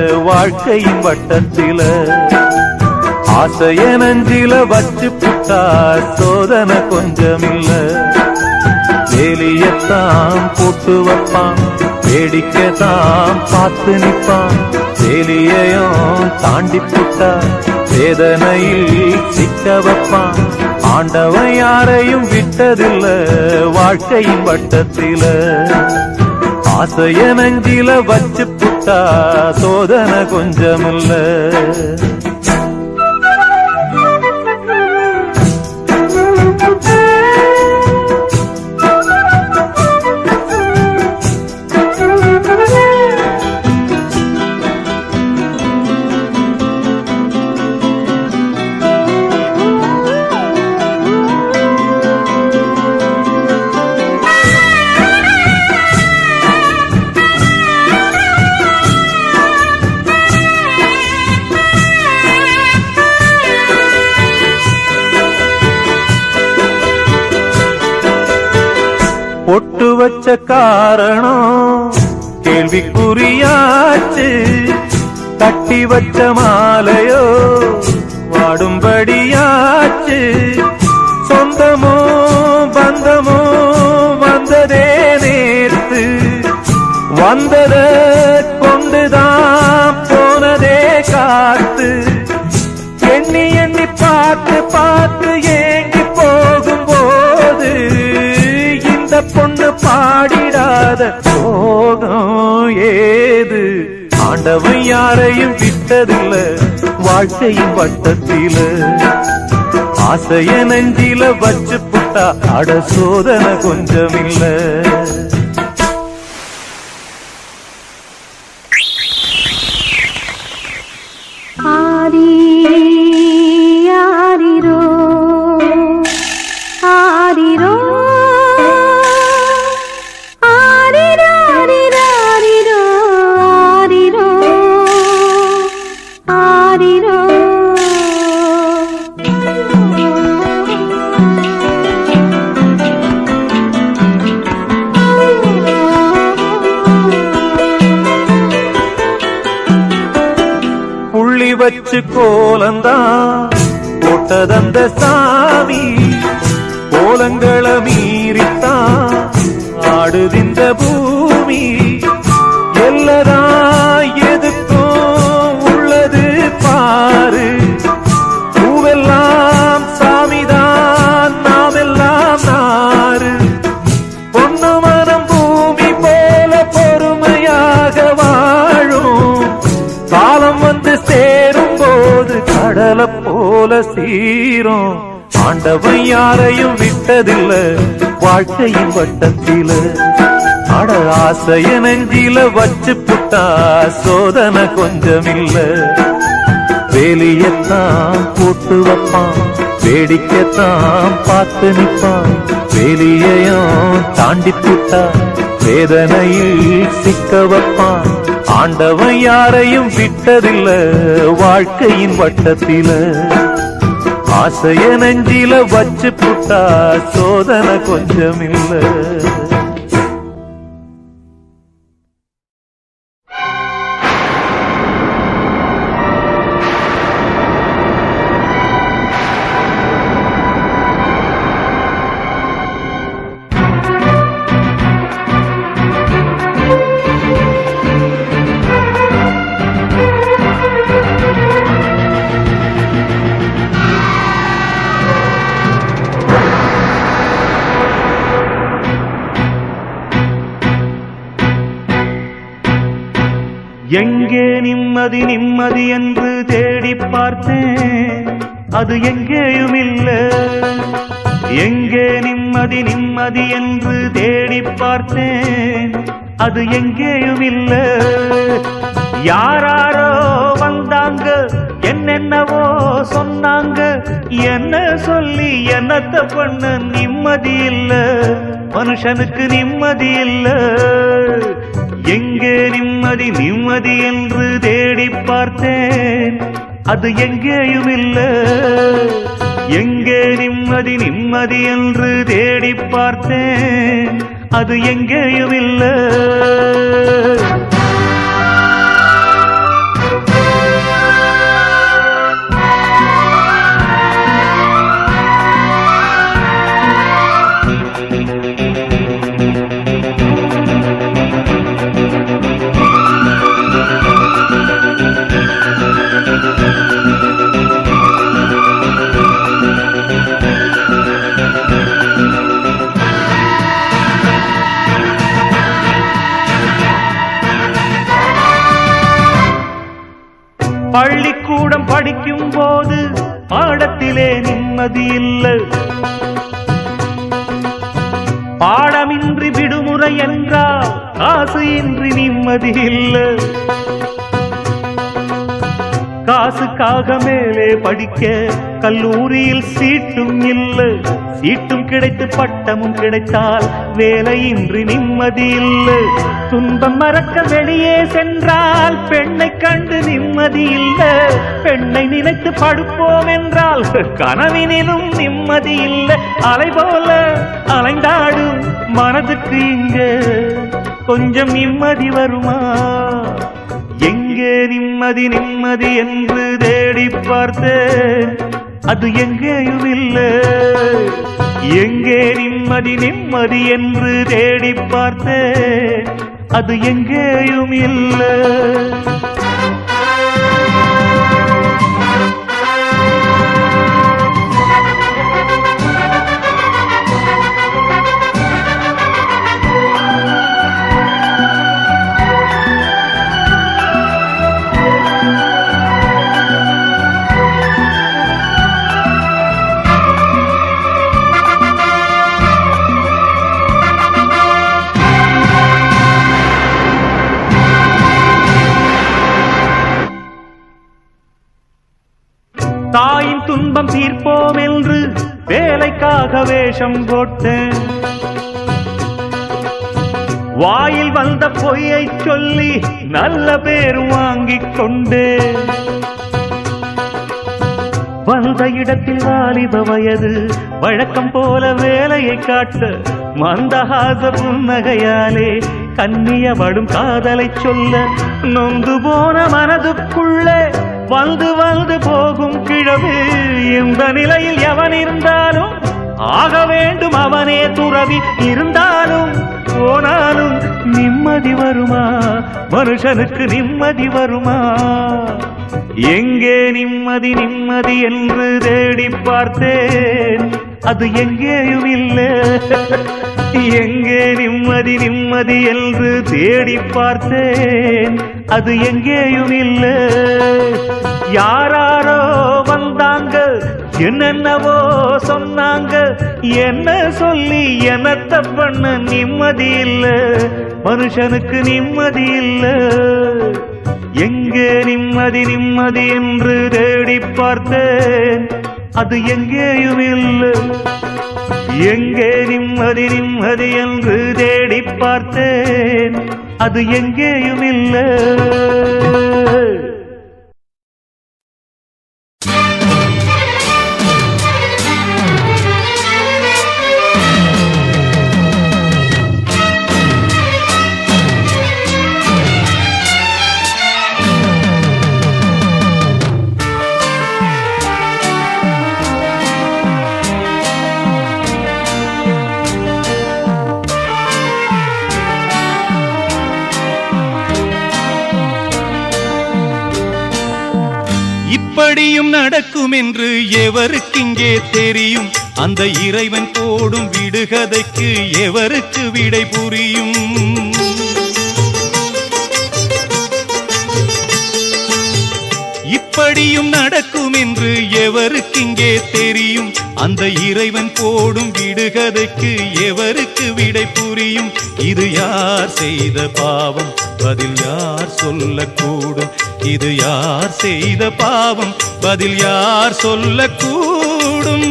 வாழ்க்கையின் வட்டத்தில ஆசைய நஞ்சில வச்சு புட்டா சோதனை கொஞ்சமில்ல வேலியத்தான் போட்டு வைப்பான் வேடிக்கைத்தான் பார்த்து நிப்பான் வேலியையும் தாண்டி புட்டா வேதனையில் சிக்க வைப்பான் ஆண்டவன் யாரையும் விட்டதில்ல வாழ்க்கையின் வட்டத்தில ஆசைய நஞ்சில வச்சு புட்டா சோதனை கொஞ்சமில்ல பொட்டு வச்ச காரணம் கேள்விக்குறியாச்சு கட்டி வச்ச மாலையோ வாடும்படியாச்சு சொந்தமோ பந்தமோ வந்ததே நேர்த்து வந்தத கொண்டுதான் போனதே காத்து எண்ணி எண்ணி பார்த்து பார்த்து ஏங்கி போகும்போது இந்த பொண்ணு பாடிடாத சோகம் ஏது ஆண்டவன் யாரையும் விட்டதில்ல வாழ்க்கையின் வட்டத்தில ஆசைய நெஞ்சில வச்சு புட்டா அட சோதனை கொஞ்சமில்ல ஆரி ஆரிரோ ஆரிரோ ஆரிராரிராரிரோ ஆரிரோ ஆரிரோ புள்ளி வச்சு கோலந்தான் போட்டதந்த சாமி கோலங்களை மீறித்தான் ஆடுதிந்த பூமி எல்லதா எதுக்கும் உள்ளது பாரு பூவெல்லாம் சாமிதான் நாமெல்லாம் நாரு பொண்ணு மனம் பூமி போல பொறுமையாக வாழும் காலம் வந்து சேரும் போது கடலை போல சீரும் ஆண்டவன் யாரையும் விட்டதில்ல வாழ்க்கையின் வட்டத்தில அட ஆசைய நெஞ்சில வச்சு புட்டா சோதனை கொஞ்சமில்ல வேலியத்தான் போட்டு வைப்பான் வேடிக்கைத்தான் பார்த்து நிப்பான் வேலியையும் தாண்டி புட்டா வேதனையில் சிக்க வைப்பான் ஆண்டவன் யாரையும் விட்டதில்ல வாழ்க்கையின் வட்டத்தில ஆசைய நெஞ்சில வச்சு புட்டா சோதனை கொஞ்சமில்ல எங்கே நிம்மதி நிம்மதி என்று தேடி பார்த்தேன் அது எங்கேயும் இல்ல எங்கே நிம்மதி நிம்மதி என்று தேடி பார்த்தேன் அது எங்கேயும் இல்ல யாராரோ வந்தாங்க என்னென்னவோ சொன்னாங்க என்ன சொல்லி என்னத்த பண்ண நிம்மதி இல்ல மனுஷனுக்கு நிம்மதி இல்ல எங்கே நிம்மதி நிம்மதி என்று தேடி பார்த்தேன் அது எங்கேயும் இல்ல எங்கே நிம்மதி நிம்மதி என்று தேடி பார்த்தேன் அது எங்கேயும் இல்ல பள்ளிக்கூடம் படிக்கும் போது பாடத்திலே நிம்மதி இல்லை பாடமின்றி விடுமுறை என்றால் காசு இன்றி நிம்மதி இல்லை காசுக்காக மேலே படிக்க கல்லூரியில் சீட்டும் இல்லை சீட்டும் கிடைத்து பட்டமும் கிடைத்தால் வேலையின்றி நிம்மதி இல்லை துன்பம் மறக்க வெளியே சென்றால் பெண்ணை கண்டு நிம்மதி இல்லை பெண்ணை நினைத்து படுப்போம் என்றால் கனவினிலும் நிம்மதி இல்லை அலை போல அலைந்தாடும் மனதுக்கு இங்க கொஞ்சம் நிம்மதி வருமா எங்கே நிம்மதி நிம்மதி என்று தேடி பார்த்தேன் அது எங்கேயும் இல்லை எங்கே நிம்மதி நிம்மதி என்று தேடி பார்த்தேன் அது எங்கேயும் இல்லை தாயின் துன்பம் தீர்ப்போம் என்று வேலைக்காக வேஷம் போட்டேன் வாயில் வந்த பொய்யை சொல்லி நல்ல பேர் வாங்கிக் கொண்டேன் வந்த இடத்தில் வாலிப வயது வழக்கம் போல வேலையை காட்ட மந்தஹாச புன்னகையாலே கண்ணியவடும் காதலை சொல்ல நொந்து போன மனதுக்குள்ளே வந்து வந்து போகும் கிழவு இந்த நிலையில் எவன் இருந்தாலும் ஆக வேண்டும் அவனே துறவி இருந்தாலும் போனாலும் நிம்மதி வருமா மனுஷனுக்கு நிம்மதி வருமா எங்கே நிம்மதி நிம்மதி என்று தேடி பார்த்தேன் அது எங்கேயும் இல்லை எங்கே நிம்மதி நிம்மதி என்று தேடி பார்த்தேன் அது எங்கேயும் இல்லை யாராரோ வந்தாங்க என்னென்னவோ சொன்னாங்க என்ன சொல்லி என்னத்த பண்ண நிம்மதி இல்லை மனுஷனுக்கு நிம்மதி இல்லை எங்கே நிம்மதி நிம்மதி என்று தேடி பார்த்தேன் அது எங்கேயும் இல்லை எங்கே நிம்மதி நிம்மதி என்று தேடி பார்த்தேன் அது எங்கேயும் இல்லை இப்படியும் நடக்கும் என்று எவருக்கிங்கே தெரியும் அந்த இறைவன் போடும் விடுகதைக்கு எவருக்கு விடை புரியும் இப்படியும் நடக்கும் என்று எவருக்கிங்கே தெரியும் அந்த இறைவன் போடும் விடுகதைக்கு எவருக்கு விடை புரியும் இது யார் செய்த பாவம் பதில் யார் சொல்லக்கூடும் இது யார் செய்த பாவம் பதில் யார் சொல்லக்கூடும்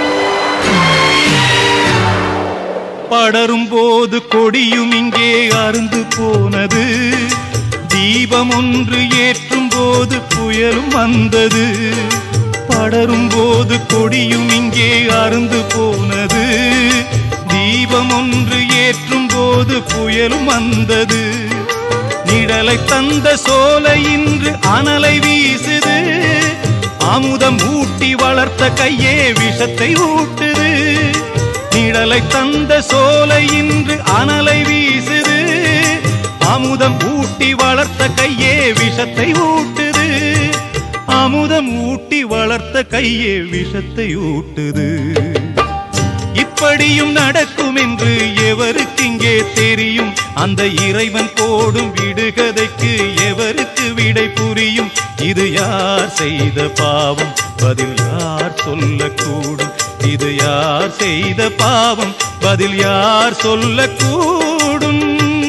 படரும் போது கொடியும் இங்கே அருந்து போனது தீபம் ஒன்று ஏற்றும் போது புயலும் வந்தது படரும் போது கொடியும் இங்கே அருந்து போனது தீபம் ஒன்று ஏற்றும் போது புயலும் வந்தது நிழலை தந்த சோலை இன்று அனலை வீசுது அமுதம் ஊட்டி வளர்த்த கையே விஷத்தை ஊட்டுது நிழலை தந்த சோலை இன்று அனலை வீசுது அமுதம் ஊட்டி வளர்த்த கையே விஷத்தை ஊட்டுது அமுதம் ஊட்டி வளர்த்த கையே விஷத்தை ஊட்டுது இப்படியும் நடக்கும் என்று எவருக்கு இங்கே தெரியும் அந்த இறைவன் போடும் விடுகதைக்கு எவருக்கு விடை புரியும் இது யார் செய்த பாவம் பதில் யார் சொல்லக்கூடும் இது யார் செய்த பாவம் பதில் யார் சொல்லக்கூடும்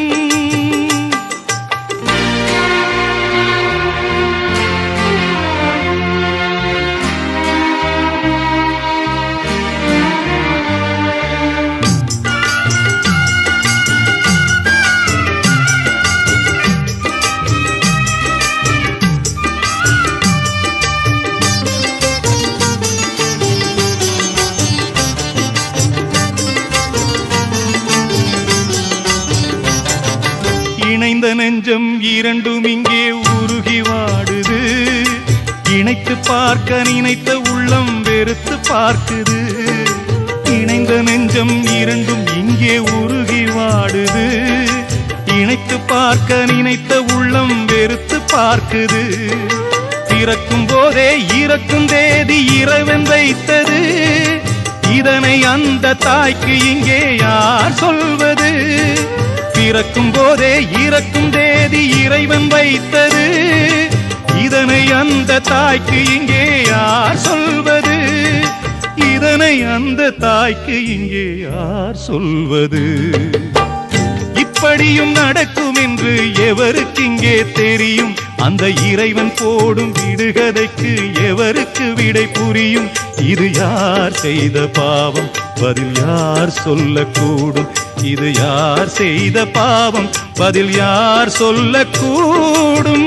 இணைந்த நெஞ்சம் இரண்டும் இங்கே உருகி வாடுது இணைத்து பார்க்க நினைத்த உள்ளம் வெறுத்து பார்க்குது இணைந்த நெஞ்சம் இரண்டும் இங்கே உருகி வாடுது இணைத்து பார்க்க நினைத்த உள்ளம் வெறுத்து பார்க்குது பிறக்கும் போதே இறக்கும் தேதி இறைவன் வைத்தது இதனை அந்த தாய்க்கு இங்கே யார் சொல்வது பிறக்கும் போதே இறக்கும் தேதி இறைவன் வைத்தது இதனை அந்த தாய்க்கு இங்கே யார் சொல்வது இதனை அந்த தாய்க்கு இங்கே யார் சொல்வது இப்படியும் நடக்கும் என்று எவருக்கு இங்கே தெரியும் அந்த இறைவன் போடும் விடுகதைக்கு எவருக்கு விடை புரியும் இது யார் செய்த பாவம் பதில் யார் சொல்லக்கூடும் இது யார் செய்த பாவம் பதில் யார் சொல்லக்கூடும்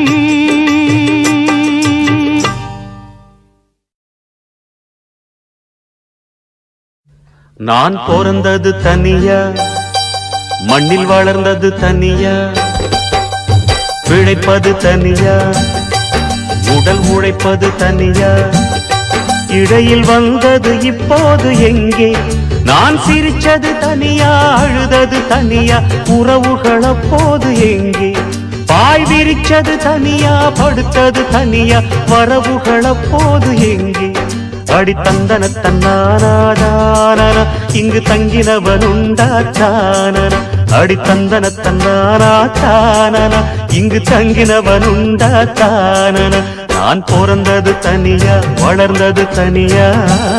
நான் பிறந்தது தனியா மண்ணில் வளர்ந்தது தனியா பிழைப்பது தனியா உடல் உழைப்பது தனியா இடையில் வந்தது இப்போது எங்கே நான் சிரிச்சது தனியா அழுதது தனியா உறவுகள் அப்போது எங்கே பாய் விரிச்சது தனியா படுத்தது தனியா வரவுகள் அப்போது எங்கே அடி தந்தன தன்னானாதானன இங்கு தங்கினவனுண்டா தானன அடி தந்தன தன்னானா தானன இங்கு தங்கினவனுண்டா தானன நான் பிறந்தது தனியா வளர்ந்தது தனியா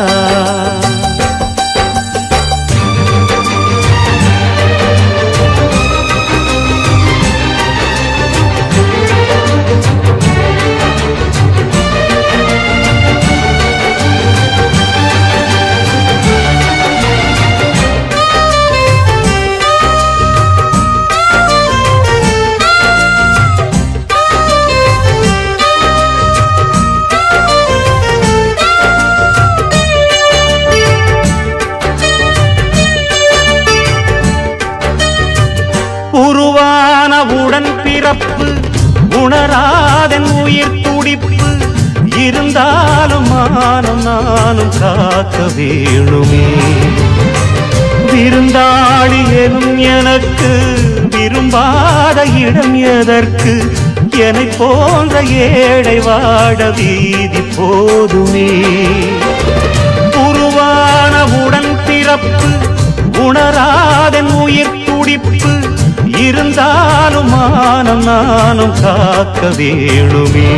உருவான உடன் பிறப்பு உணராதன் உயிர் துடிப்பு இருந்தாலும் மானம் நானும் காக்க வேணுமே விருந்தாளி எனும் எனக்கு விரும்பாத இடம் எதற்கு என்னை போன்ற ஏழை வாட வீதி போதுமே உருவான உடன் பிறப்பு உணராதன் உயிர் துடிப்பு இருந்தாலும் மானம் நானும் காக்க வேணுமே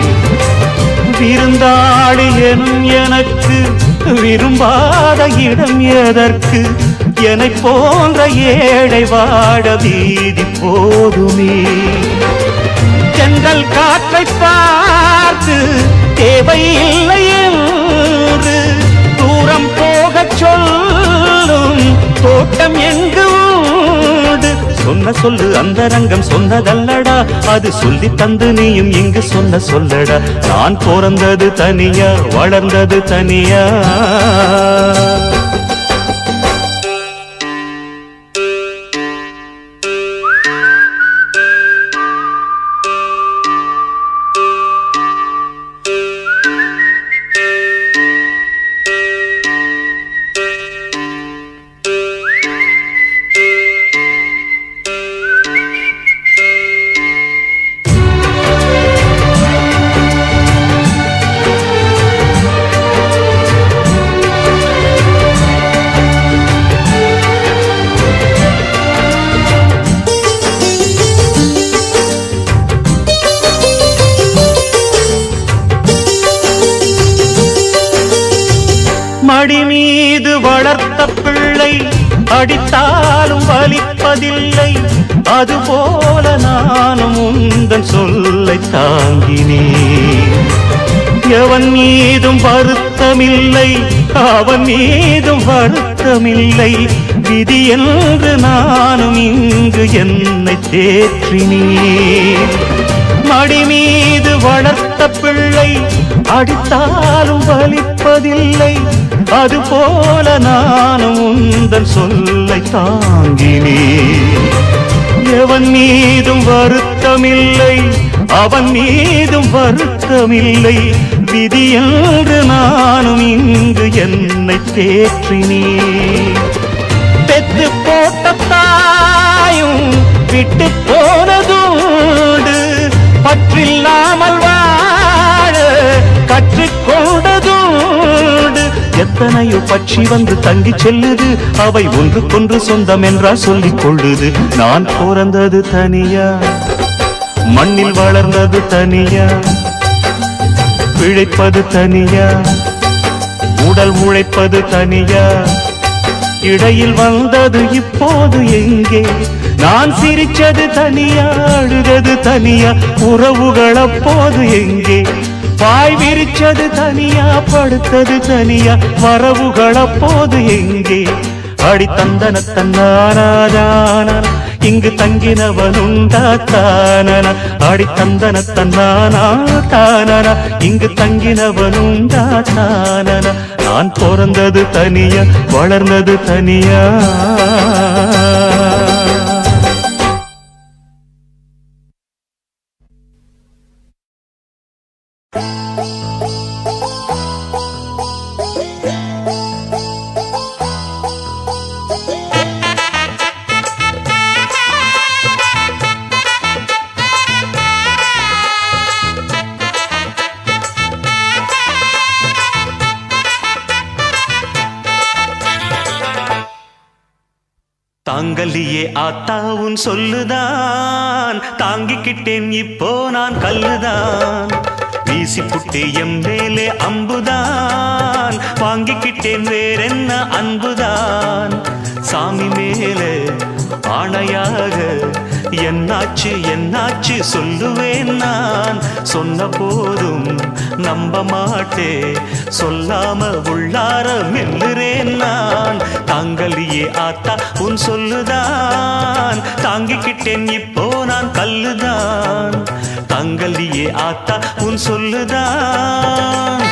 விருந்தாளி எனும் எனக்கு விரும்பாத இடம் எதற்கு என்னை போன்ற ஏழை வாட வீதி போதுமே செங்கல் காற்றை பார்த்து தேவையில்லை என்று தூரம் போகச் சொல்லும் தோட்டம் எங்கு உண்டு சொன்ன சொல்லு அந்த ரங்கம் சொன்னதல்லடா அது சொல்லி தந்து நீயும் இங்கு சொன்ன சொல்லடா நான் பிறந்தது தனியா வளர்ந்தது தனியா மடி மீது வளர்த்த பிள்ளை அடித்தாலும் வலிப்பதில்லை அதுபோல நானும் உந்தன் சொல்லை தாங்கினேன் எவன் மீதும் வருத்தமில்லை அவன் மீதும் வருத்தமில்லை விதி என்று நானும் இங்கு என்னை தேற்றினேன் மடி மீது வளர்த்த பிள்ளை அடித்தாலும் வலிப்பதில்லை அதுபோல நானும் உந்தன் சொல்லை தாங்கினேன் எவன் மீதும் வருத்தமில்லை அவன் மீதும் வருத்தமில்லை விதி என்று நானும் இங்கு என்னை தேற்றினேன் பெத்து போட்ட தாயும் விட்டு போனதுண்டு பற்றில்லாமல் வாழ கற்றுக்கொண்டதுண்டு எத்தனையோ பட்சி வந்து தங்கி செல்லுது அவை ஒன்றுக்கொன்று சொந்தம் என்றா சொல்லிக் கொள்ளுது நான் பிறந்தது தனியா மண்ணில் வளர்ந்தது தனியா பிழைப்பது தனியா உடல் உழைப்பது தனியா இடையில் வந்தது இப்போது எங்கே நான் சிரிச்சது தனியா அழுதது தனியா உறவுகள் அப்போது எங்கே பாய் விரிச்சது தனியா படுத்தது தனியா வரவுகள் அப்போது எங்கே அடி தந்தன தன்னானாதான இங்கு தங்கினவனுண்டா தானன அடி தந்தன தன்னானா தானன இங்கு தங்கினவனுண்டா தானன நான் பிறந்தது தனியா வளர்ந்தது தனியா தாங்கலியே ஆத்தா உன் சொல்லுதான் தாங்கிக்கிட்டேன் இப்போ நான் கல்லுதான் வீசி புட்டு எம் மேலே அம்புதான் வாங்கிக்கிட்டேன் வேறென்ன அன்புதான் சாமி மேலே ஆணையாக என்னாச்சு என்னாச்சு சொல்லுவேன் நான் சொன்ன போதும் நம்ப மாட்டே சொல்லாம உள்ளார மெல்லுறேன் நான் தாங்கலியே ஆத்தா உன் சொல்லுதான் தாங்கிக்கிட்டேன் இப்போ நான் கல்லுதான் தாங்கலியே ஆத்தா உன் சொல்லுதான்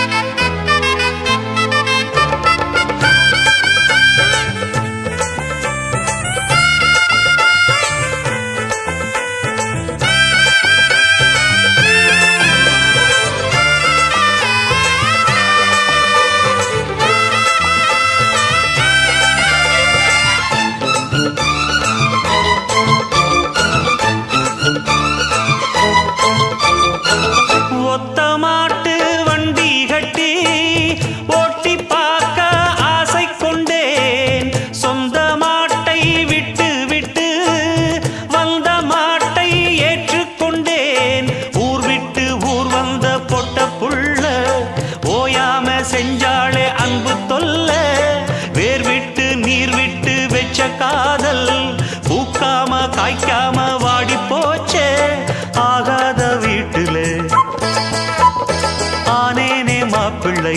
ஒத்த மாட்டு வண்டி கட்டி ஓட்டி பார்க்க ஆசை கொண்டேன் சொந்த மாட்டை விட்டு விட்டு வந்த மாட்டை ஏற்றுக்கொண்டேன் ஊர் விட்டு ஊர் வந்த பொட்ட புள்ள ஓயாம செஞ்சாளே அன்பு தொல்ல வேர் விட்டு நீர் விட்டு வெச்ச காதல் பூக்காம காய்க்காம வாடி போச்சே ஆகாத வீட்டுல ஆனேனே மாப்பிள்ளை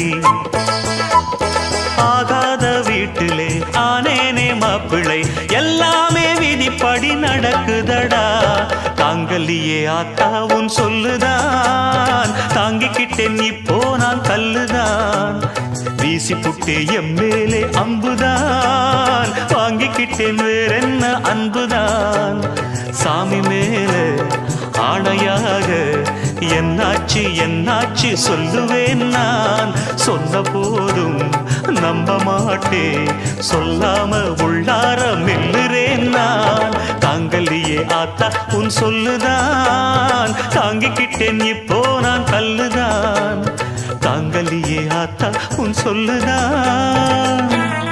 ஆகாத வீட்டிலே ஆனேனே மாப்பிள்ளை எல்லாமே விதிப்படி நடக்குதடா தாங்கல்லியே ஆத்தா உன் சொல்லுதான் தாங்கிக்கிட்டேன் இப்போ நான் கல்லுதான் வீசி புட்டே எம் மேலே அம்புதான் வாங்கிக்கிட்டேன் வேறென்ன அன்புதான் சாமி மேலே ஆணையாக என்னாச்சு என்னாச்சு சொல்லுவேன் நான் சொன்ன போதும் நம்ப மாட்டேன் சொல்லாம உள்ளார மெல்லுறேன் நான் தாங்கல்லியே ஆத்தா உன் சொல்லுதான் தாங்கிக்கிட்டேன் இப்போ நான் கல்லுதான் தாங்கல்லியே ஆத்தா உன் சொல்லுதான்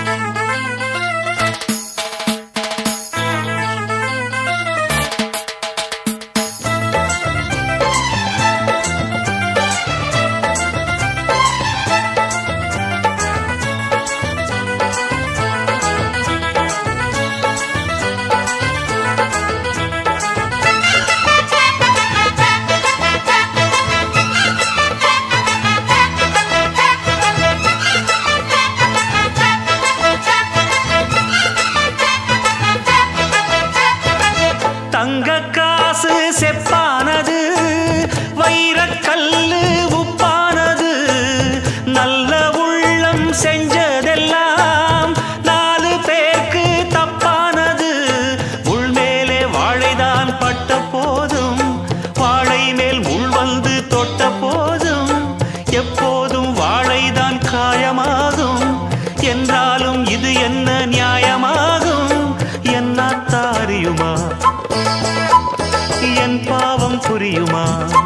தங்க காசு செப்பானது வைரக்கல்லு உப்பானது நல்ல உள்ளம் செஞ்சதெல்லாம் நாலு பேருக்கு தப்பானது முள் மேலே வாழைதான் பட்ட போதும் வாழை மேல் முள் வந்து தொட்ட போதும் எப்போதும் வாழைதான் காயமாகும் என்றாலும் இது என்ன நியாயமாகும் என்ன தாரியுமா என் பாவம் புரியுமா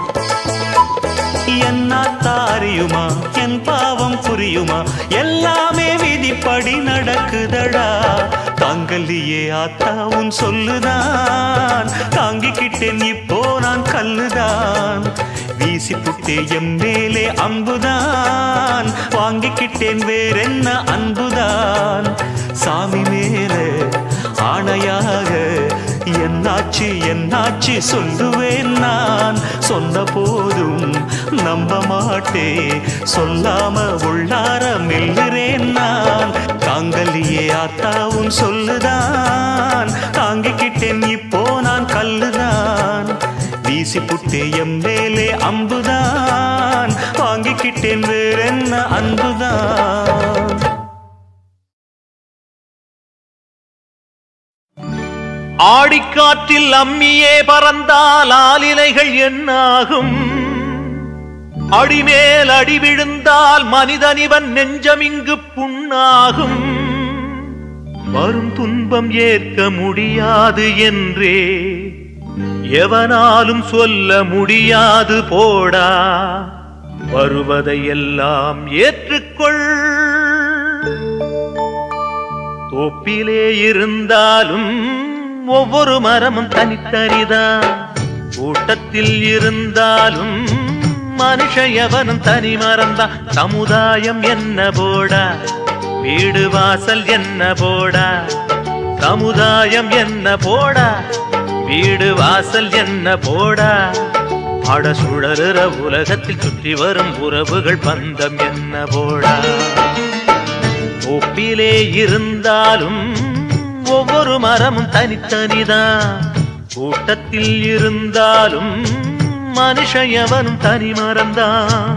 என்ன தாரியுமா என் பாவம் புரியுமா எல்லாமே விதிப்படி நடக்குதடா தாங்கல்லியே ஆத்தா உன் சொல்லுதான் தாங்கிக்கிட்டேன் இப்போ நான் கல்லுதான் வீசி புட்டே எம் மேலே அம்புதான் வாங்கிக்கிட்டேன் வேறென்ன அன்புதான் சாமி மேலே ஆணையாக என்னாச்சு என்னாச்சு சொல்லுவேன் நான் சொன்ன போதும் நம்ப மாட்டே சொல்லாம உள்ளார மெல்லுறேன் நான் தாங்கல்லியே ஆத்தாவும் சொல்லுதான் தாங்கிக்கிட்டேன் இப்போ நான் கல்லுதான் வீசி புட்டே எம் மேலே அம்புதான் வாங்கிக்கிட்டேன் வேறென்ன அன்புதான் ஆடிக்காற்றில் அம்மியே பறந்தால் ஆலிலைகள் என்னாகும் அடிமேல் அடி விழுந்தால் மனிதனிவன் நெஞ்சமிங்கு புண்ணாகும் வரும் துன்பம் ஏற்க முடியாது என்றே எவனாலும் சொல்ல முடியாது போடா வருவதையெல்லாம் ஏற்றுக்கொள் தோப்பிலே இருந்தாலும் ஒவ்வொரு மரமும் தனித்தனிதான் கூட்டத்தில் இருந்தாலும் மனுஷ எவனும் தனி மறந்தான் சமுதாயம் என்ன போடா வீடு வாசல் என்ன போடா சமுதாயம் என்ன போடா வீடு வாசல் என்ன போடா அட சுழலுற உலகத்தில் சுற்றி வரும் உறவுகள் பந்தம் என்ன போடா ஒப்பிலே இருந்தாலும் ஒவ்வொரு மரமும் தனித்தனிதான் கூட்டத்தில் இருந்தாலும் மனுஷ எவனும் தனி மறந்தான்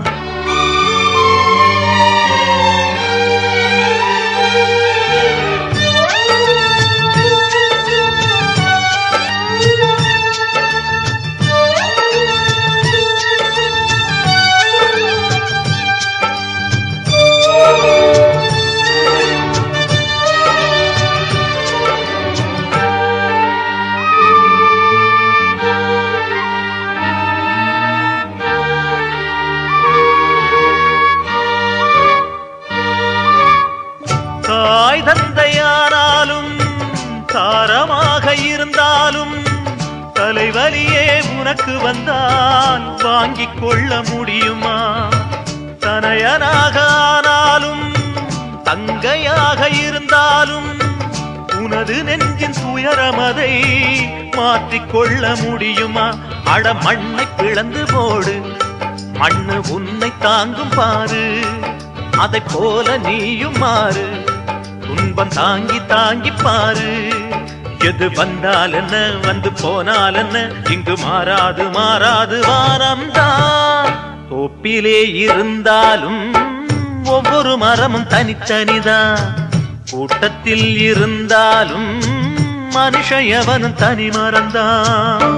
தாய் தந்தையானாலும் தாரமாக இருந்தாலும் தலைவலியே உனக்கு வந்தால் வாங்கிக் கொள்ள முடியுமா தனையனாக ஆனாலும் தங்கையாக இருந்தாலும் உனது நெஞ்சின் துயரமதை மாற்றிக்கொள்ள முடியுமா அட மண்ணை பிளந்து போடு மண்ணு உன்னை தாங்கும் பாரு அதைப் போல நீயும் மாறு துன்பம் தாங்கி தாங்கி பாரு எது வந்தால் என்ன வந்து போனால் என்ன இங்கு மாறாது மாறாது வானம்தான் தோப்பிலே இருந்தாலும் ஒவ்வொரு மரமும் தனித்தனிதான் கூட்டத்தில் இருந்தாலும் மனுஷ எவனும் தனி மறந்தான்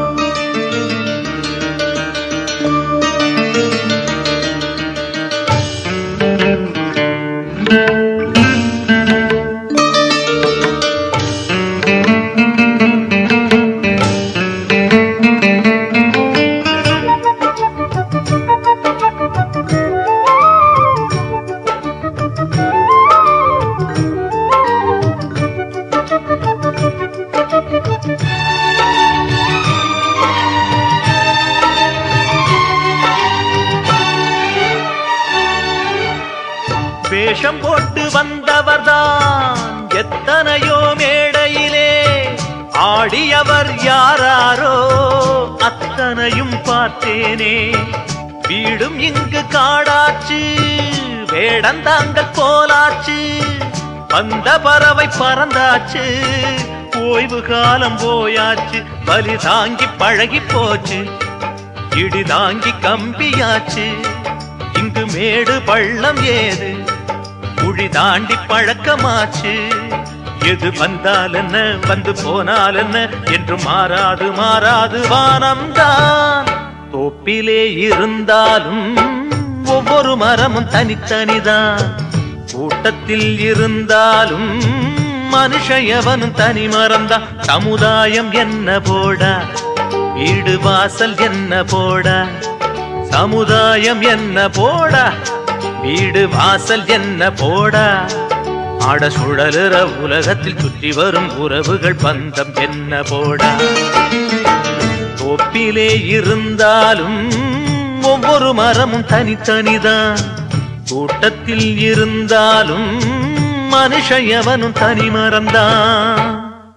வேஷம் போட்டு வந்தவர்தான் எத்தனையோ மேடையிலே ஆடியவர் யாராரோ அத்தனையும் பார்த்தேனே வீடும் இங்கு காடாச்சு வேடந்தாங்கள் போலாச்சு வந்த பறவை பறந்தாச்சு ஓய்வு காலம் போயாச்சு பலி தாங்கி பழகி போச்சு இடி தாங்கி கம்பியாச்சு இங்கு மேடு பள்ளம் ஏது குழி தாண்டி பழக்கமாச்சு எது வந்தால் என்ன வந்து போனால் என்ன என்று மாறாது மாறாது வானம்தான் தோப்பிலே இருந்தாலும் ஒவ்வொரு மரமும் தனித்தனிதான் கூட்டத்தில் இருந்தாலும் மனுஷ எவனும் தனி மறந்தான் சமுதாயம் என்ன போடா வீடு வாசல் என்ன போடா சமுதாயம் என்ன போடா வீடு வாசல் என்ன போடா ஆட சுழலுற உலகத்தில் சுற்றி வரும் உறவுகள் பந்தம் என்ன போடா தோப்பிலே இருந்தாலும் ஒவ்வொரு மரமும் தனித்தனிதான் கூட்டத்தில் இருந்தாலும் மனுஷ எவனும் தனி மறந்தான்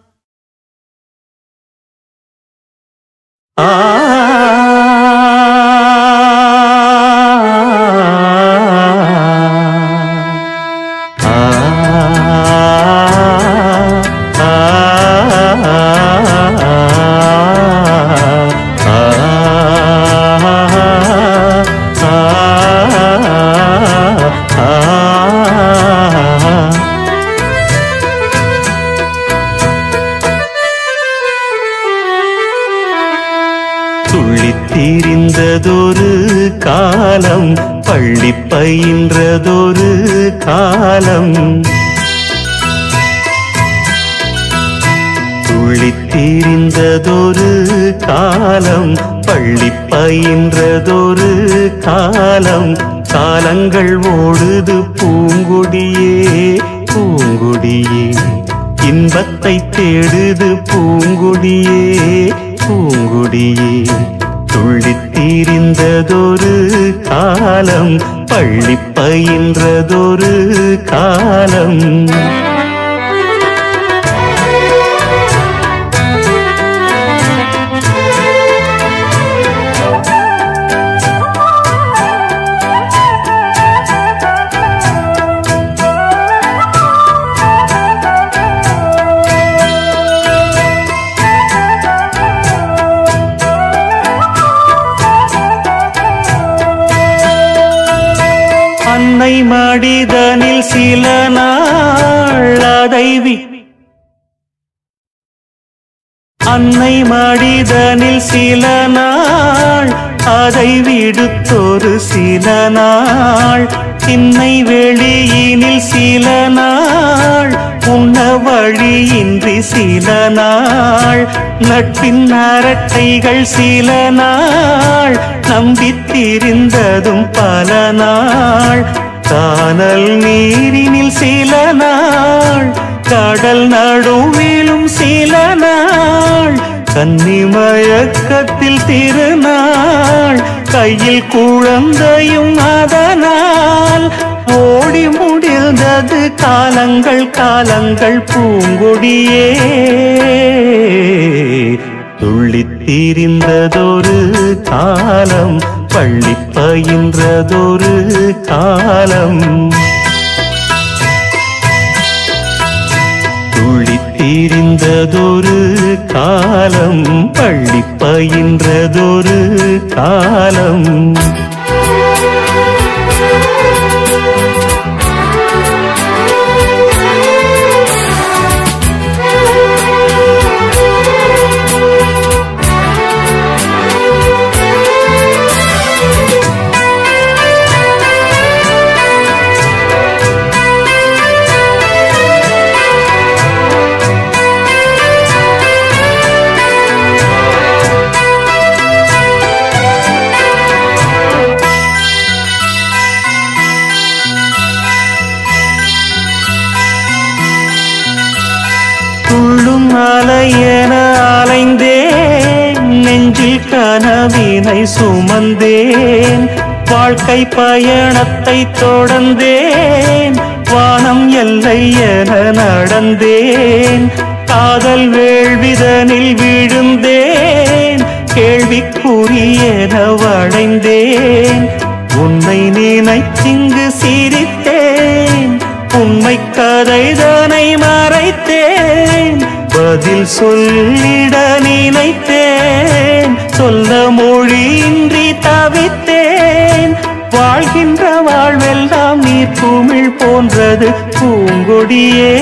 ஆ துள்ளித் திரிந்ததொரு காலம் பள்ளி பயின்றதொரு காலம் துள்ளித் திரிந்ததொரு காலம் பள்ளி பயின்றதொரு காலம் காலங்கள் ஓடுது பூங்குடியே பூங்குடியே இன்பத்தை தேடுது பூங்குடியே பூங்குடியே துள்ளித் தீரிந்ததொரு காலம் பள்ளி பயின்றதொரு காலம் அன்னை மடிதனில் சில நாள் அதை வி அன்னை மடிதனில் சில நாள் அதை விடுத்தொரு சில நாள் திண்ணை வெளியினில் சில நாள் உண்ண வழியின்றி சில நாள் நட்பின் அரட்டைகள் சில நாள் நம்பித்திருந்ததும் பல நாள் கானல் நீரினில் சில நாள் கடல் நடுவிலும் சில நாள் கன்னிமயக்கத்தில் திருநாள் கையில் குழந்தையும் அதனால் ஓடி முடிந்தது காலங்கள் காலங்கள் பூங்கொடியே துள்ளித் திரிந்ததொரு காலம் பள்ளி பயின்றதொரு காலம் துள்ளித் தீரிந்ததொரு காலம் பள்ளி பயின்றதொரு காலம் துள்ளும் அலையென அலைந்தேன் நெஞ்சில் கனவினை சுமந்தேன் வாழ்க்கை பயணத்தை தொடர்ந்தேன் வானம் எல்லை என நடந்தேன் காதல் வேள்விதனில் விழுந்தேன் கேள்விக்குரியென வளைந்தேன் உன்னை நினைத்திங்கு சிரித்தேன் உண்மை கதைதனை மறைத்தேன் பதில் சொல்லிட நினைத்தேன் சொல்ல மொழியின்றி தவித்தேன் வாழ்கின்ற வாழ்வெல்லாம் நீர் குமிழ் போன்றது பூங்கொடியே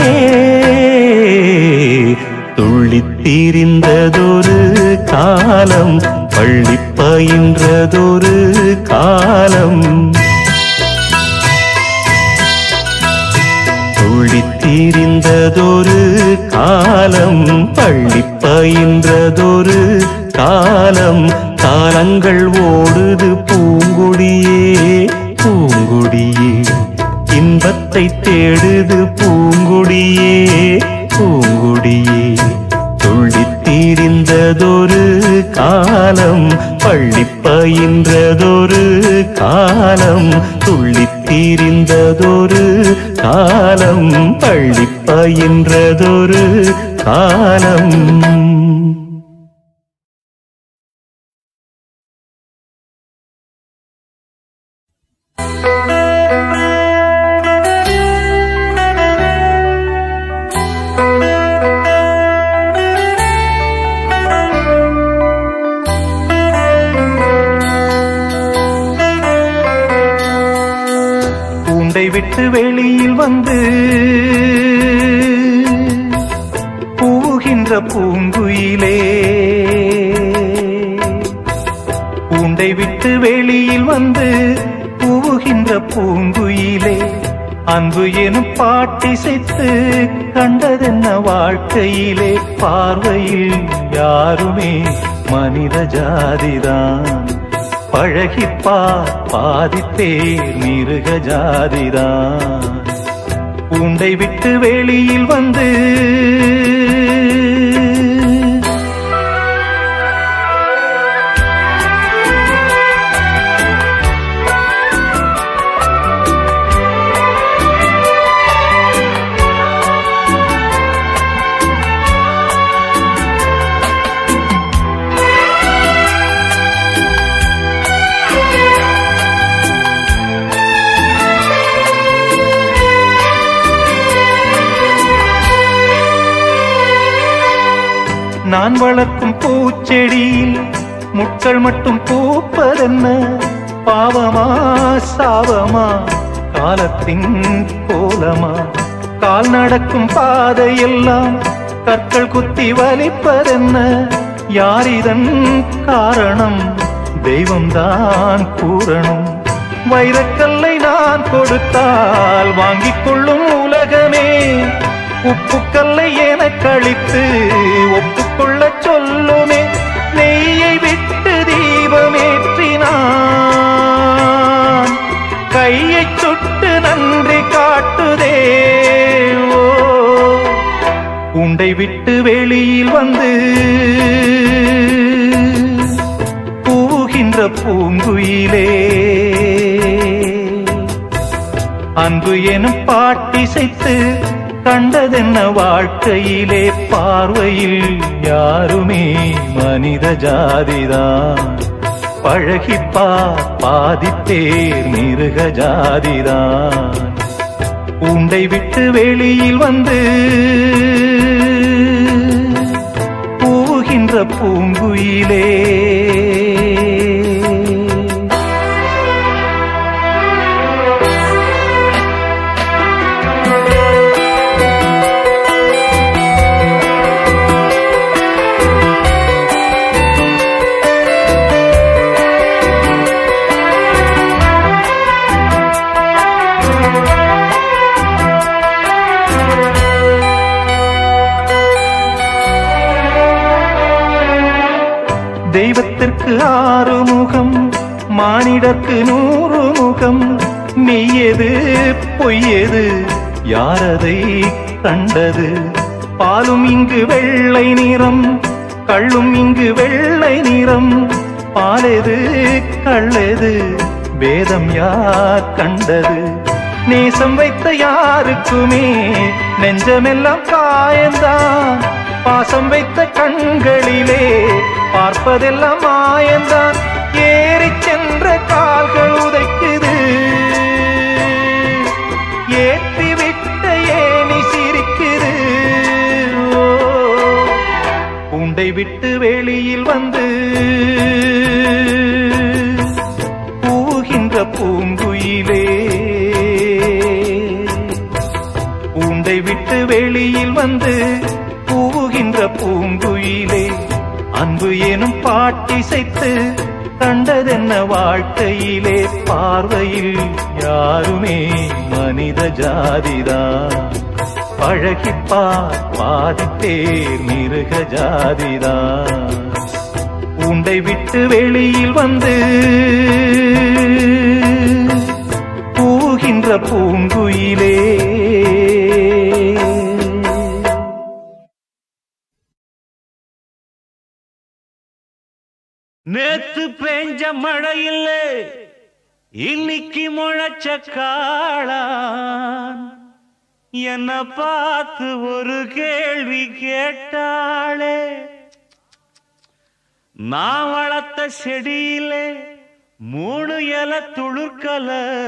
துள்ளித் திரிந்ததொரு காலம் பள்ளி பயின்றதொரு காலம் துள்ளித் திரிந்ததொரு காலம் பள்ளி பயின்றதொரு காலம் காலங்கள் ஓடுது பூங்குடியே பூங்குடியே இன்பத்தை தேடுது பூங்குடியே பூங்குடியே துள்ளித் திரிந்ததொரு காலம் பள்ளி பயின்றதொரு காலம் துள்ளித் திரிந்ததொரு காலம் பள்ளி பயின்றதொரு காலம் பூண்டை விட்டு வெளியில் வந்து பூகின்ற பூங்குயிலே பூண்டை விட்டு வெளியில் வந்து பூகின்ற பூங்குயிலே அன்பு எனும் பாட்டிசைத்து கண்டதென்ன வாழ்க்கையிலே பார்வையில் யாருமே மனித ஜாதிதான் பழகிப்பா பாதித்தேர் மிருக ஜாதிதான் பூண்டை விட்டு வெளியில் வந்து நான் வளர்க்கும் பூச்செடியில் முட்கள் மட்டும் பூப்பதென்ன பாவமா சாவமா காலத்தின் கோலமா கால் நடக்கும் பாதையெல்லாம் கற்கள் குத்தி வலிப்பதென்ன யார் இதன் காரணம் தெய்வம்தான் கூறணும் வைரக்கல்லை நான் கொடுத்தால் வாங்கிக் கொள்ளும் உலகமே உப்புக்கல்லை என கழித்து ஒப்புக்கொள்ள சொல்லுமே நெய்யை விட்டு தீபமேற்றினான் கையை சுட்டு நன்றி காட்டுதே ஓ உண்டை விட்டு வெளியில் வந்து பூகின்ற பூங்குயிலே அன்பு எனும் பாட்டிசைத்து கண்டதென்ன வாழ்க்கையிலே பார்வையில் யாருமே மனித ஜாதிதான் பழகிப்பா பாதித்தேர் மிருக ஜாதிதான் உண்டை விட்டு வெளியில் வந்து பூகின்ற பூங்குயிலே தெய்வத்திற்கு ஆறு முகம் மானிடர்க்கு நூறு முகம் மெய்யது பொய்யது யாரதை கண்டது பாலும் இங்கு வெள்ளை நிறம் கள்ளும் இங்கு வெள்ளை நிறம் பாலெது கள்ளெது வேதம் யார் கண்டது நேசம் வைத்த யாருக்குமே நெஞ்சமெல்லாம் காயந்தான் பாசம் வைத்த கண்களிலே பார்ப்பதெல்லாம் மாயந்தான் ஏறிச் சென்ற கால்கள் உதைக்குது ஏற்றி விட்ட ஏனி சிரிக்குது ஓ, பூண்டை விட்டு வெளியில் வந்து பூகின்ற பூங்குயிலே பூண்டை விட்டு வெளியில் வந்து பூகின்ற பூங்குயிலே அன்பு எனும் பாட்டிசைத்து கண்டதென்ன வாழ்க்கையிலே பார்வையில் யாருமே மனித ஜாதிதான் பழகிப்பார் பாதித்தேர் மிருக ஜாதிதான் உண்டை விட்டு வெளியில் வந்து பூகின்ற பூங்குயிலே நேத்து பெஞ்ச மழை இல்ல இன்னைக்கு முளைச்ச காளான் என்ன பார்த்து ஒரு கேள்வி கேட்டாளே நான் வளர்த்த செடியிலே மூணு இலை துளுர்க்கல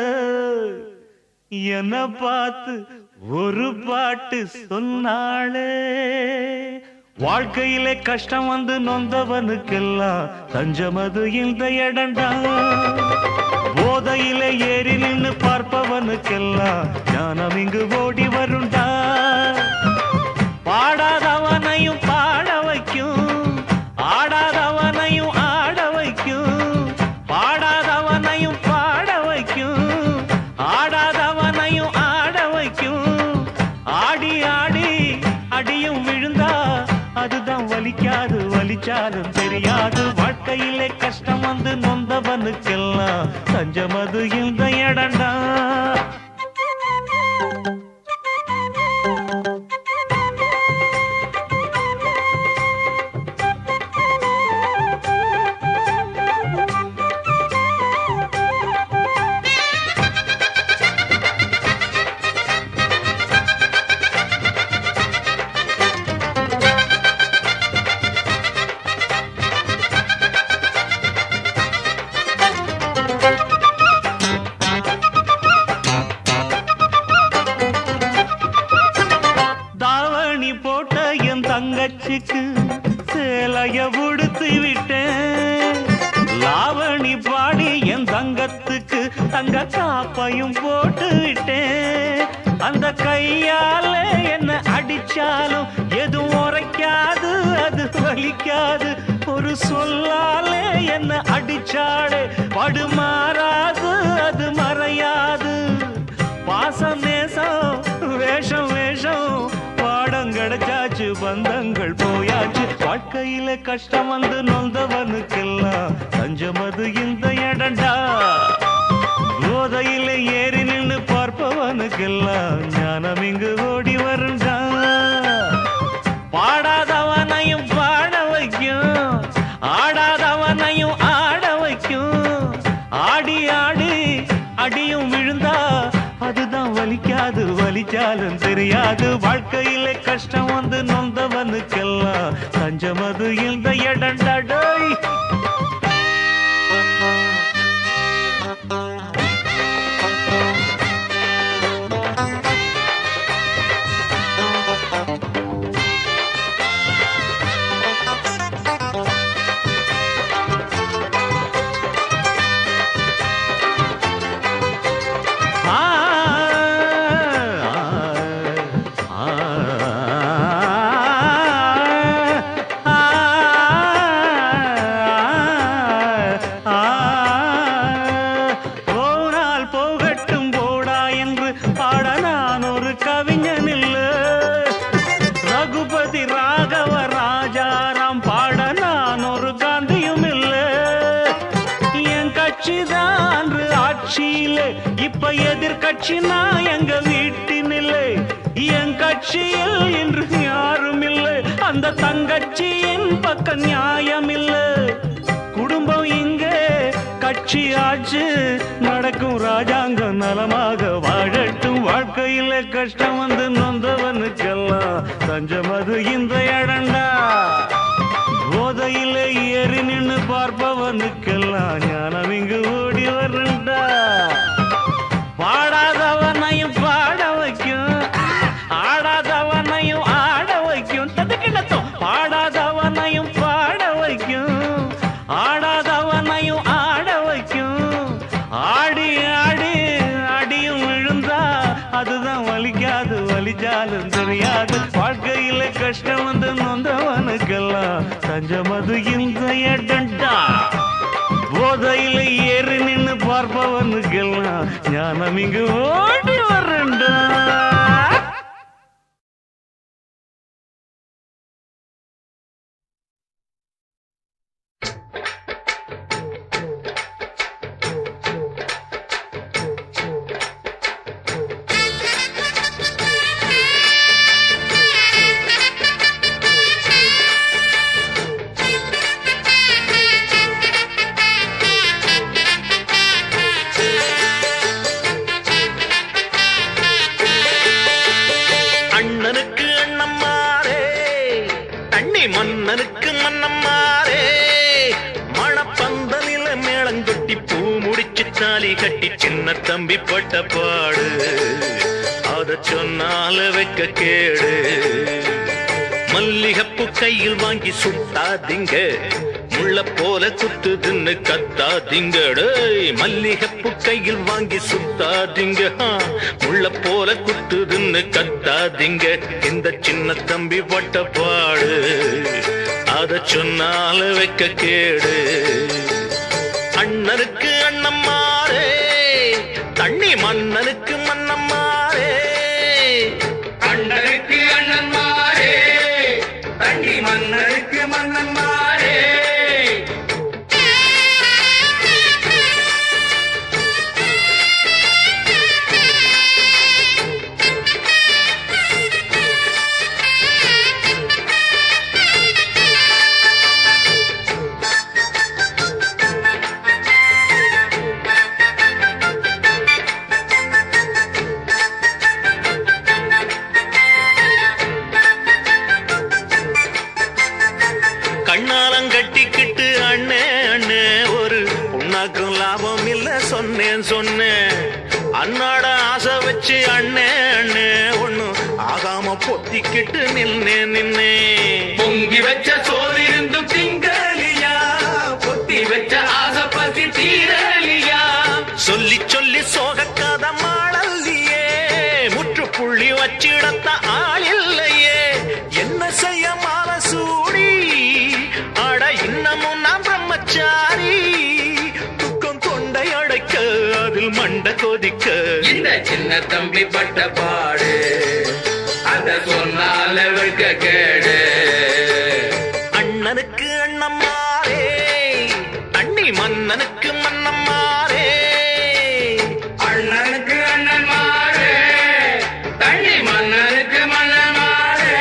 என்ன பார்த்து ஒரு பாட்டு சொன்னாளே வாழ்க்கையிலே கஷ்டம் வந்து நொந்தவனுக்கெல்லாம் தஞ்சமது இந்த இடண்டா போதையிலே ஏறி நின்னு பார்ப்பவனுக்கெல்லாம் ஞானம் இங்கு ஓடி வருண்டா பாடாதவனையும் பாட வைக்கும் ஆடாதவனையும் ஆட வைக்கும் பாடாதவனையும் பாட வைக்கும் ஆடாதவனையும் ஆட வைக்கும் ஆடி ஆடி அடியும் விழுந்தா அதுதான் வலிக்காது வலிச்சாலும் தெரியாது வாழ்க்கையிலே கஷ்டம் வந்து நொந்தவனுக்கெல்லாம் தஞ்சம் அது இந்த இடண்டா தாவணி போட்ட என் தங்கச்சிக்கு சேலைய உடுத்து விட்டேன் லாவணி பாடி என் தங்கத்துக்கு தங்க காப்பையும் போட்டு விட்டேன் அந்த கையால என்ன அடிச்சாலும் எதுவும் உரைக்காது அது வலிக்காது ஒரு சொல்லாலே என்ன அடிச்சாலே படுமாறாது அது மறையாது பாசம் நேசம் வேஷம் வேஷம் பாடம் கிடைச்சாச்சு பந்தங்கள் போயாச்சு வாழ்க்கையில கஷ்டம் வந்து நொந்தவனுக்கெல்லாம் தஞ்சமது இந்த இடண்டா போதையில ஏறி நின்னு பார்ப்பவனுக்கெல்லாம் ஞானம் இங்கு ஓடி வருண்டா பாடாதவனையும் பாட வைக்கும் ஆடாதவனையும் ஆட வைக்கும் ஆடி ஆடி அடியும் விழுந்தா அதுதான் வலிக்காது வலிச்சாலும் தெரியாது வாழ்க்கையிலே கஷ்டம் வந்து நொந்தவனுக்கெல்லாம் தஞ்சமது இந்த இடண்டடோய் கட்சி தான் ஆட்சியிலே இப்ப எதிர்கட்சினா எங்க வீட்டினில்லை என் கட்சியில் இன்று யாரும் இல்லை அந்த தங்கட்சியின் பக்கம் நியாயம் இல்லை குடும்பம் இங்கே கட்சி ஆச்சு நடக்கும் ராஜாங்கம் நலமாக வாழட்டும் வாழ்க்கையில கஷ்டம் வந்து நொந்தவனுக்கெல்லாம் தஞ்சம் அது இந்த இடண்டா போதையில ஏறி நின்னு பார்ப்பவனுக்கெல்லாம் ஞானம் இங்கு ஓடி வரண்டா பாடாதவனையும் பாட வைக்கும் ஆடாதவனையும் ஆட வைக்கும் ததுக்கிடத்தும் பாடாதவனையும் பாட வைக்கும் ஆடாதவனையும் ஆட வைக்கும் ஆடி ஆடி அடியும் விழுந்தா அதுதான் வலிக்காது வலிச்சாலும் தெரியாது வாழ்க்கையில கஷ்டம் வந்து நொந்தவனுக்கெல்லாம் தஞ்சமது இந்த இடண்டா போதையில ஏறி நின்னு பார்ப்பவனுக்கெல்லாம் ஞானம் இங்கு ஓடி வரண்டா அண்ணனுக்கு அண்ணம்மாரே தண்ணி மன்னனுக்கு மன்னம்மாரே மணப்பந்தலில மேளங்கொட்டி பூ முடிச்சு தாலி கட்டி சின்ன தம்பி பட்ட பாடு அத சொன்னால வைக்க கேடு மல்லிகப்பு கையில் வாங்கி சுட்டாதீங்க முள்ள போல குத்துதுன்னு கத்தாதீங்க டேய் மல்லிகப்பு கையில் வாங்கி சுத்தாதீங்க ஆ, முள்ள போல குத்துதுன்னு கத்தாதீங்க இந்த சின்ன தம்பி பட்ட பாடு அத சொன்னால வைக்க கேடு அண்ணனுக்கு அண்ணம்மாரே தண்ணி மன்னனுக்கு மன்னம்மாரே அண்ணனுக்கு அண்ணன்மாரே தண்ணி மன்னனுக்கு மன்னன்மாரே கண்ணாலம் கட்டிக்கிட்டு அண்ணே அண்ணே ஒரு உன்னாக்கும் லாபம் இல்ல சொன்னேன் சொன்னேன் அண்ணாட ஆசை வச்சு அண்ணே அண்ணே ஒண்ணு ஆகாம பொத்திக்கிட்டு நின்னே நின்னே பொங்கி வச்ச சோறு இருந்தும் திங்கலியா பொத்தி வச்ச ஆசை பத்தி தீரலியா சொல்லி சொல்லி சோகக்காத மாடல்லையே முற்றுப்புள்ளி வச்சிடத்த ஆள் இல்லையே என்ன செய்ய மால சூடி அட இன்னமும் நான் பிரம்மச்சாரி துக்கம் தொண்டை அடைக்க அதில் மண்ட கொதிக்க இந்த சின்ன தம்பி பட்ட பாடு அத சொன்னால வெட்க கேடு அண்ணனுக்கு அண்ணம்மாரே அண்ணி மன்னனுக்கு மன்னம்மாரே அண்ணனுக்கு அண்ணன் மாறு தண்ணி மன்னனுக்கு மன்னன் மாறு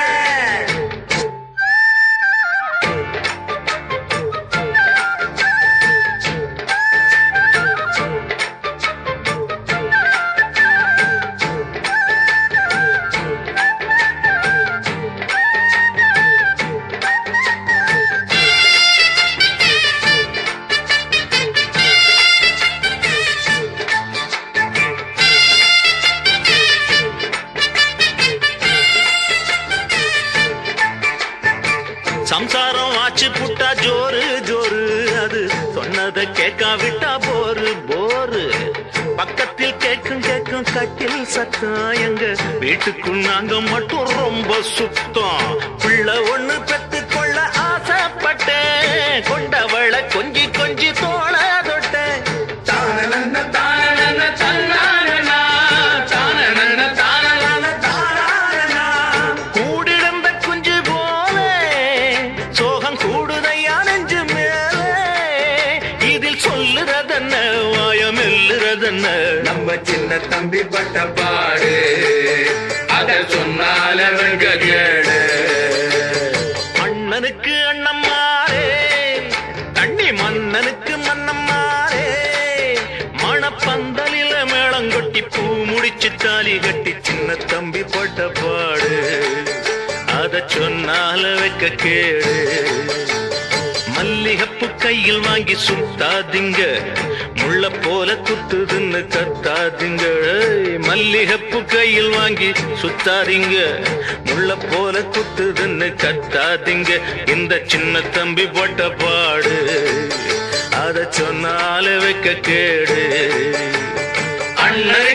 சம்சாரம் ஆச்சு புட்டா ஜோரு ஜோரு அது சொன்னதை கேட்காவிட்டா போரு போரு பக்கத்தில் கேட்கும் கேட்கும் கட்டில் சத்தம் எங்க வீட்டுக்குள் நாங்க மட்டும் ரொம்ப சுத்தம் பிள்ளை ஒண்ணு பெத்து கொள்ள ஆசைப்பட்டேன் கொண்டவளை கொஞ்சி கொஞ்சி தோள தொட்டேன் தானனன்ன தானனன்ன தன்னானனா தானனன்ன தானனன்ன தானானனா கூடிடந்த குஞ்சு போல சோகம் கூடுதையா நெஞ்சு மேலே இதில் சொல்லுறத வச்சதென்ன நம்ம சின்ன தம்பி பட்ட பாடு அத சொன்னால வெங்க கேடு அண்ணனுக்கு அண்ணம்மாரே தண்ணி மன்னனுக்கு மன்னம்மாரே மணப்பந்தலில மேளங்கொட்டி பூ முடிச்சு தாலி கட்டி சின்ன தம்பி போட்ட பாடு அத சொன்னால வைக்க கேடு மல்லிகப்பு கையில் வாங்கி சுத்தாதீங்க முள்ள போல குத்துதுன்னு கத்தாதீங்க ஏய், மல்லிகப்பு கையில் வாங்கி சுத்தாதீங்க முள்ள போல குத்துதுன்னு கத்தாதீங்க இந்த சின்ன தம்பி போட்ட பாடு அத சொன்னால வைக்க கேடு அண்ணரை